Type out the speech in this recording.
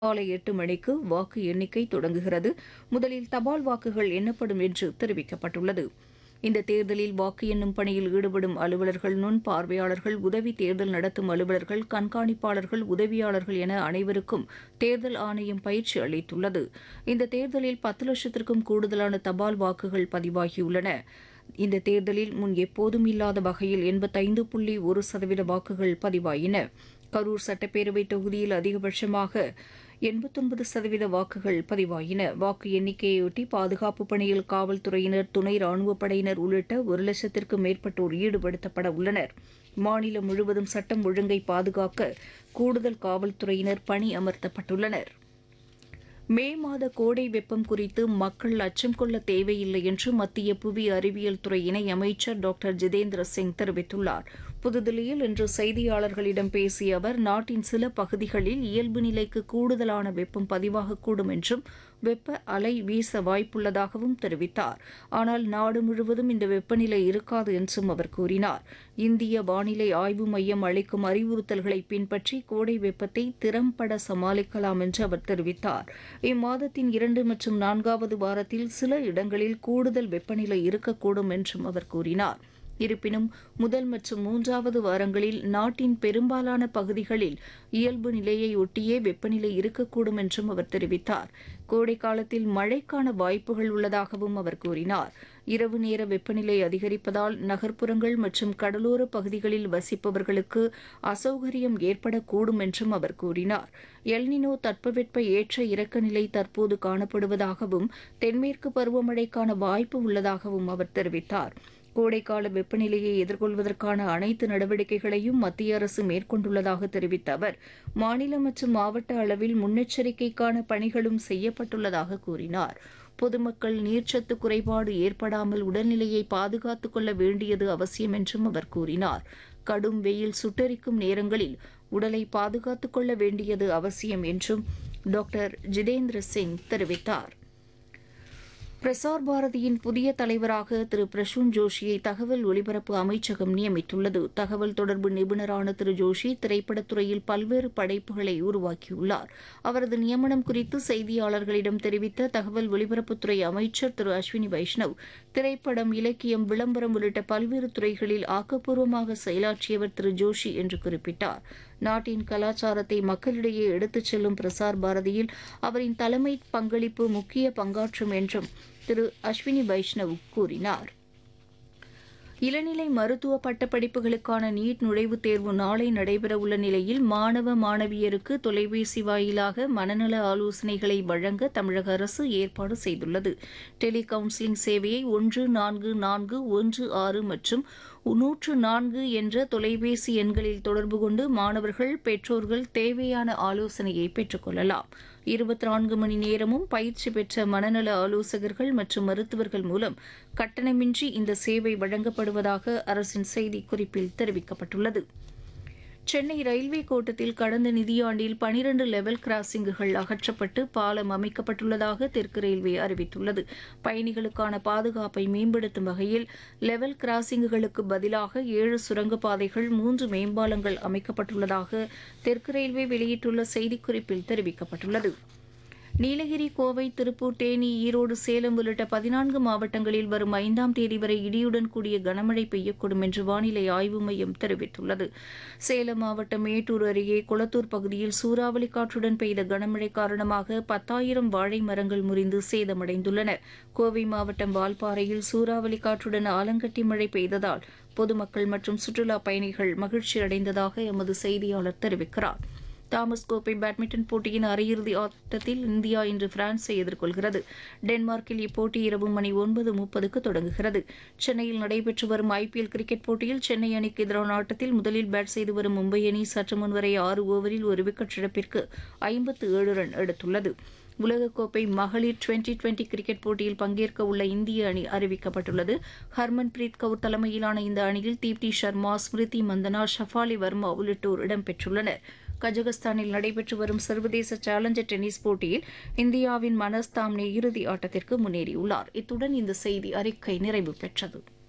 காலை எட்டு மணிக்கு வாக்கு எண்ணிக்கை தொடங்குகிறது முதலில் தபால் வாக்குகள் எண்ணப்படும் என்று தெரிவிக்கப்பட்டுள்ளது இந்த தேர்தலில் வாக்கு எண்ணும் பணியில் ஈடுபடும் அலுவலர்கள் நுண் பார்வையாளர்கள் உதவி தேர்தல் நடத்தும் அலுவலர்கள் கண்காணிப்பாளர்கள் உதவியாளர்கள் என அனைவருக்கும் தேர்தல் ஆணையம் பயிற்சி அளித்துள்ளது இந்த தேர்தலில் பத்து லட்சத்திற்கும் கூடுதலான தபால் வாக்குகள் பதிவாகியுள்ளன இந்த தேர்தலில் முன் எப்போதும் இல்லாத வகையில் எண்பத்தைந்து புள்ளி ஒரு சதவீத வாக்குகள் பதிவாயின கரூர் சட்டப்பேரவை தொகுதியில் அதிகபட்சமாக எண்பத்தொன்பது சதவீத வாக்குகள் பதிவாயின வாக்கு எண்ணிக்கையொட்டி பாதுகாப்பு பணியில் காவல்துறையினர் துணை ராணுவப் படையினர் உள்ளிட்ட ஒரு லட்சத்திற்கும் மேற்பட்டோர் ஈடுபடுத்தப்பட உள்ளனர் மாநிலம் முழுவதும் சட்டம் ஒழுங்கை பாதுகாக்க கூடுதல் காவல்துறையினர் பணி அமர்த்தப்பட்டுள்ளனர் மே மாத கோடை வெப்பம் குறித்து மக்கள் அச்சம் கொள்ள தேவையில்லை என்று மத்திய புவி அறிவியல் துறை இணை அமைச்சர் டாக்டர் ஜிதேந்திர சிங் தெரிவித்துள்ளார் புதுதில்லியில் இன்று செய்தியாளர்களிடம் பேசிய அவர் நாட்டின் சில பகுதிகளில் இயல்பு நிலைக்கு கூடுதலான வெப்பம் பதிவாகக்கூடும் என்றும் வெப்ப அலை வீச வாய்ப்புள்ளதாகவும் தெரிவித்தார் ஆனால் நாடு முழுவதும் இந்த வெப்பநிலை இருக்காது என்றும் அவர் கூறினார் இந்திய வானிலை ஆய்வு மையம் அளிக்கும் அறிவுறுத்தல்களை பின்பற்றி கோடை வெப்பத்தை திறம்பட சமாளிக்கலாம் என்று அவர் தெரிவித்தார் இம்மாதத்தின் இரண்டு மற்றும் நான்காவது வாரத்தில் சில இடங்களில் கூடுதல் வெப்பநிலை இருக்கக்கூடும் என்றும் அவர் கூறினார் இருப்பினும் முதல் மற்றும் மூன்றாவது வாரங்களில் நாட்டின் பெரும்பாலான பகுதிகளில் இயல்பு நிலையை ஒட்டியே வெப்பநிலை இருக்கக்கூடும் என்றும் அவர் தெரிவித்தார் கோடை காலத்தில் மழைக்கான வாய்ப்புகள் உள்ளதாகவும் அவர் கூறினார் இரவு நேர வெப்பநிலை அதிகரிப்பதால் நகர்ப்புறங்கள் மற்றும் கடலோர பகுதிகளில் வசிப்பவர்களுக்கு அசௌகரியம் ஏற்படக்கூடும் என்றும் அவர் கூறினார் எல்னினோ தட்பவெட்ப ஏற்ற இறக்க நிலை தற்போது காணப்படுவதாகவும் தென்மேற்கு பருவமழைக்கான வாய்ப்பு உள்ளதாகவும் அவர் தெரிவித்தார் கோடைக்கால வெப்பநிலையை எதிர்கொள்வதற்கான அனைத்து நடவடிக்கைகளையும் மத்திய அரசு மேற்கொண்டுள்ளதாக தெரிவித்த அவர் மாநில மற்றும் மாவட்ட அளவில் முன்னெச்சரிக்கைக்கான பணிகளும் செய்யப்பட்டுள்ளதாக கூறினார் பொதுமக்கள் நீர்ச்சத்து குறைபாடு ஏற்படாமல் உடல்நிலையை பாதுகாத்துக் கொள்ள வேண்டியது அவசியம் என்றும் அவர் கூறினார் கடும் வெயில் சுட்டரிக்கும் நேரங்களில் உடலை பாதுகாத்துக் கொள்ள வேண்டியது அவசியம் என்றும் டாக்டர் ஜிதேந்திர சிங் தெரிவித்தார் பிரசார் பாரதியின் புதிய தலைவராக திரு பிரசூன் ஜோஷியை தகவல் ஒலிபரப்பு அமைச்சகம் நியமித்துள்ளது தகவல் தொடர்பு நிபுணரான திரு ஜோஷி திரைப்படத்துறையில் பல்வேறு படைப்புகளை உருவாக்கியுள்ளார் அவரது நியமனம் குறித்து செய்தியாளர்களிடம் தெரிவித்த தகவல் ஒலிபரப்புத்துறை அமைச்சர் திரு அஸ்வினி வைஷ்ணவ் திரைப்படம் இலக்கியம் விளம்பரம் உள்ளிட்ட பல்வேறு துறைகளில் ஆக்கப்பூர்வமாக செயலாற்றியவர் திரு ஜோஷி என்று குறிப்பிட்டார் நாட்டின் கலாச்சாரத்தை மக்களிடையே எடுத்துச் செல்லும் பிரசார் பாரதியில் அவரின் தலைமை பங்களிப்பு முக்கிய பங்காற்றும் என்றும் திரு அஸ்வினி வைஷ்ணவ் கூறினார் இளநிலை மருத்துவ பட்டப்படிப்புகளுக்கான நீட் நுழைவுத் தேர்வு நாளை நடைபெறவுள்ள நிலையில் மாணவ மாணவியருக்கு தொலைபேசி வாயிலாக மனநல ஆலோசனைகளை வழங்க தமிழக அரசு ஏற்பாடு செய்துள்ளது டெலி கவுன்சிலிங் சேவையை ஒன்று நான்கு நான்கு ஒன்று ஆறு மற்றும் நூற்று நான்கு என்ற தொலைபேசி எண்களில் தொடர்பு கொண்டு மாணவர்கள் பெற்றோர்கள் தேவையான ஆலோசனையை பெற்றுக்கொள்ளலாம் இருபத்தி நான்கு மணி நேரமும் பயிற்சி பெற்ற மனநல ஆலோசகர்கள் மற்றும் மருத்துவர்கள் மூலம் கட்டணமின்றி இந்த சேவை வழங்கப்படுவதாக அரசின் செய்திக்குறிப்பில் தெரிவிக்கப்பட்டுள்ளது சென்னை ரயில்வே கோட்டத்தில் கடந்த நிதியாண்டில் பனிரண்டு லெவல் கிராசிங்குகள் அகற்றப்பட்டு பாலம் அமைக்கப்பட்டுள்ளதாக தெற்கு ரயில்வே அறிவித்துள்ளது பயணிகளுக்கான பாதுகாப்பை மேம்படுத்தும் வகையில் லெவல் கிராசிங்குகளுக்கு பதிலாக ஏழு சுரங்கப்பாதைகள் மூன்று மேம்பாலங்கள் அமைக்கப்பட்டுள்ளதாக தெற்கு ரயில்வே வெளியிட்டுள்ள செய்திக்குறிப்பில் தெரிவிக்கப்பட்டுள்ளது நீலகிரி கோவை திருப்பூர் தேனி ஈரோடு சேலம் உள்ளிட்ட பதினான்கு மாவட்டங்களில் வரும் ஐந்தாம் தேதி வரை இடியுடன் கூடிய கனமழை பெய்யக்கூடும் என்று வானிலை ஆய்வு மையம் தெரிவித்துள்ளது சேலம் மாவட்டம் மேட்டூர் அருகே குளத்தூர் பகுதியில் சூறாவளி காற்றுடன் பெய்த கனமழை காரணமாக பத்தாயிரம் வாழை மரங்கள் முறிந்து சேதமடைந்துள்ளன கோவை மாவட்டம் வால்பாறையில் சூறாவளி காற்றுடன் ஆலங்கட்டி மழை பெய்ததால் பொதுமக்கள் மற்றும் சுற்றுலா பயணிகள் மகிழ்ச்சி அடைந்ததாக எமது செய்தியாளர் தெரிவிக்கிறார் தாமஸ் கோப்பை பேட்மிண்டன் போட்டியின் அரையிறுதி ஆட்டத்தில் இந்தியா இன்று பிரான்ஸை எதிர்கொள்கிறது டென்மார்க்கில் இப்போட்டி இரவு மணி ஒன்பது முப்பதுக்கு தொடங்குகிறது சென்னையில் நடைபெற்று வரும் ஐபிஎல் கிரிக்கெட் போட்டியில் சென்னை அணிக்கு எதிரான ஆட்டத்தில் முதலில் பேட் செய்து வரும் மும்பை அணி சற்று முன்வரை ஆறு ஓவரில் ஒரு விக்கெட் இழப்பிற்கு ஐம்பத்து ஏழு ரன் எடுத்துள்ளது உலகக்கோப்பை மகளிர் டுவெண்டி டுவெண்டி கிரிக்கெட் போட்டியில் பங்கேற்க உள்ள இந்திய அணி அறிவிக்கப்பட்டுள்ளது ஹர்மன் பிரீத் கவுர் தலைமையிலான இந்த அணியில் தீப்தி சர்மா ஸ்மிருதி மந்தனா ஷஃபாலி வர்மா உள்ளிட்டோர் இடம்பெற்றுள்ளனர் கஜகஸ்தானில் நடைபெற்று வரும் சர்வதேச சேலஞ்சர் டென்னிஸ் போட்டியில் இந்தியாவின் மனஸ் தாம்னே இறுதி ஆட்டத்திற்கு முன்னேறியுள்ளார் இத்துடன் இந்த செய்தி அறிக்கை நிறைவு பெற்றது